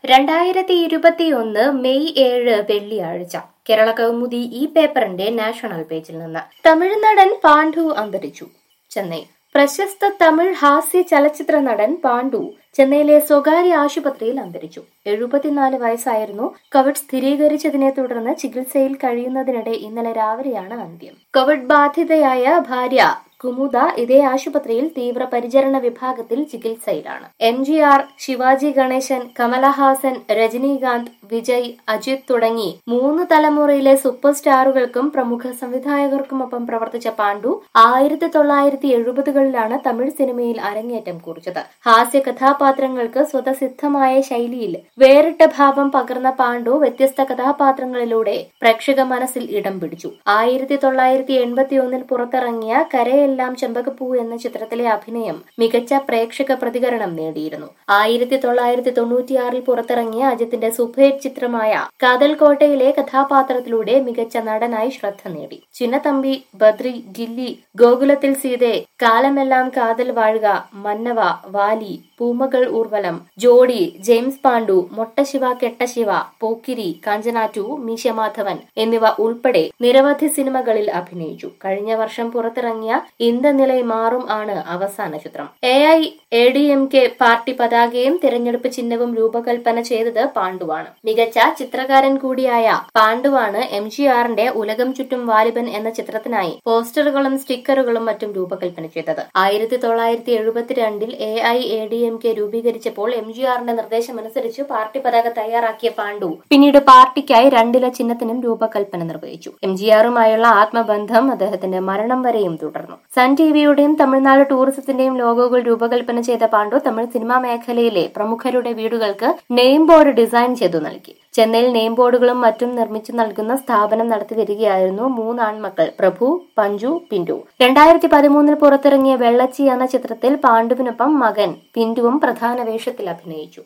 രണ്ടായിരത്തി ഇരുപത്തിയൊന്ന് മെയ് ഏഴ് വെള്ളിയാഴ്ച കേരള കൗമുദി ഈ പേപ്പറിന്റെ നാഷണൽ പേജിൽ നിന്ന് തമിഴ്നടൻ പാണ്ഡു അന്തരിച്ചു ചെന്നൈ പ്രശസ്ത തമിഴ് ഹാസ്യ ചലച്ചിത്ര നടൻ പാണ്ഡു ചെന്നൈയിലെ സ്വകാര്യ ആശുപത്രിയിൽ അന്തരിച്ചു എഴുപത്തിനാല് വയസ്സായിരുന്നു കോവിഡ് സ്ഥിരീകരിച്ചതിനെ തുടർന്ന് ചികിത്സയിൽ കഴിയുന്നതിനിടെ ഇന്നലെ രാവിലെയാണ് അന്ത്യം കോവിഡ് ബാധിതയായ ഭാര്യ കുമുദ ഇതേ ആശുപത്രിയിൽ തീവ്രപരിചരണ വിഭാഗത്തിൽ ചികിത്സയിലാണ് M G R Sivaji Ganesan Kamalahasan Rajinikanth Vijay Ajith തുടങ്ങി മൂന്ന് തലമുറയിലെ സൂപ്പർ സ്റ്റാറുകൾക്കും പ്രമുഖ സംവിധായകർക്കുമൊപ്പം പ്രവർത്തിച്ച പാണ്ഡു ആയിരത്തി തൊള്ളായിരത്തി എഴുപതുകളിലാണ് തമിഴ് സിനിമയിൽ അരങ്ങേറ്റം കുറിച്ചത് ഹാസ്യ കഥാപാത്രങ്ങൾക്ക് സ്വതസിദ്ധമായ ശൈലിയിൽ വേറിട്ട ഭാവം പകർന്ന പാണ്ഡു വ്യത്യസ്ത കഥാപാത്രങ്ങളിലൂടെ പ്രേക്ഷക മനസ്സിൽ ഇടം പിടിച്ചു ആയിരത്തി തൊള്ളായിരത്തി എൺപത്തിയൊന്നിൽ പുറത്തിറങ്ങിയ കരയെല്ലാം ചെമ്പകപ്പൂ എന്ന ചിത്രത്തിലെ അഭിനയം മികച്ച പ്രേക്ഷക പ്രതികരണം നേടിയിരുന്നു ആയിരത്തി തൊള്ളായിരത്തി തൊണ്ണൂറ്റിയാറിൽ പുറത്തിറങ്ങിയ അജിത്തിന്റെ സുഭേറ്റ് ചിത്രമായ കാതൽ കോട്ടയിലെ കഥാപാത്രത്തിലൂടെ മികച്ച നടനായി ശ്രദ്ധ നേടി ചിന്നതമ്പി ബദ്രി ഗില്ലി ഗോകുലത്തിൽ സീതെ കാലമെല്ലാം കാതൽ വാഴുക മന്നവ വാലി പൂമകൾ ഊർവലം ജോഡി ജെയിംസ് പാണ്ഡു മൊട്ടശിവ കെട്ടശിവ പോക്കിരി കാഞ്ചനാറ്റു മീശമാധവൻ എന്നിവ ഉൾപ്പെടെ നിരവധി സിനിമകളിൽ അഭിനയിച്ചു കഴിഞ്ഞ വർഷം പുറത്തിറങ്ങിയ ഇന്ത നില മാറും ആണ് അവസാന ചിത്രം A I A D M K party പതാകയും തിരഞ്ഞെടുപ്പ് ചിഹ്നവും രൂപകൽപ്പന ചെയ്തത് പാണ്ഡുവാണ് മികച്ച ചിത്രകാരൻ കൂടിയായ പാണ്ഡുവാണ് എം ജി ആറിന്റെ ഉലകം ചുറ്റും വാലിബൻ എന്ന ചിത്രത്തിനായി പോസ്റ്ററുകളും സ്റ്റിക്കറുകളും മറ്റും രൂപകൽപ്പന ചെയ്തത് ആയിരത്തി തൊള്ളായിരത്തി എഴുപത്തിരണ്ടിൽ A I A D M K രൂപീകരിച്ചപ്പോൾ എം ജി ആറിന്റെ നിർദ്ദേശമനുസരിച്ച് പാർട്ടി പതാക തയ്യാറാക്കിയ പാണ്ഡു പിന്നീട് പാർട്ടിക്കായി രണ്ടില ചിഹ്നത്തിനും രൂപകൽപ്പന നിർവഹിച്ചു എം ജി ആറുമായുള്ള ആത്മബന്ധം അദ്ദേഹത്തിന്റെ മരണം വരെയും തുടർന്നു സൺ ടിവിയുടെയും തമിഴ്നാട് ടൂറിസത്തിന്റെയും ലോഗോകൾ രൂപകൽപ്പന ചെയ്ത പാണ്ഡു തമിഴ് സിനിമാ മേഖലയിലെ പ്രമുഖരുടെ വീടുകൾക്ക് നെയിം ബോർഡ് ഡിസൈൻ ചെയ്തു നൽകി ചെന്നൈയിൽ നെയിം ബോർഡുകളും മറ്റും നിർമ്മിച്ചു നൽകുന്ന സ്ഥാപനം നടത്തി വരികയായിരുന്നു മൂന്ന് ആൺമക്കൾ പ്രഭു പഞ്ചു പിന്റു രണ്ടായിരത്തി പതിമൂന്നിൽ പുറത്തിറങ്ങിയ വെള്ളച്ചി എന്ന ചിത്രത്തിൽ പാണ്ഡുവിനൊപ്പം മകൻ പിന്റുവും പ്രധാന വേഷത്തിൽ അഭിനയിച്ചു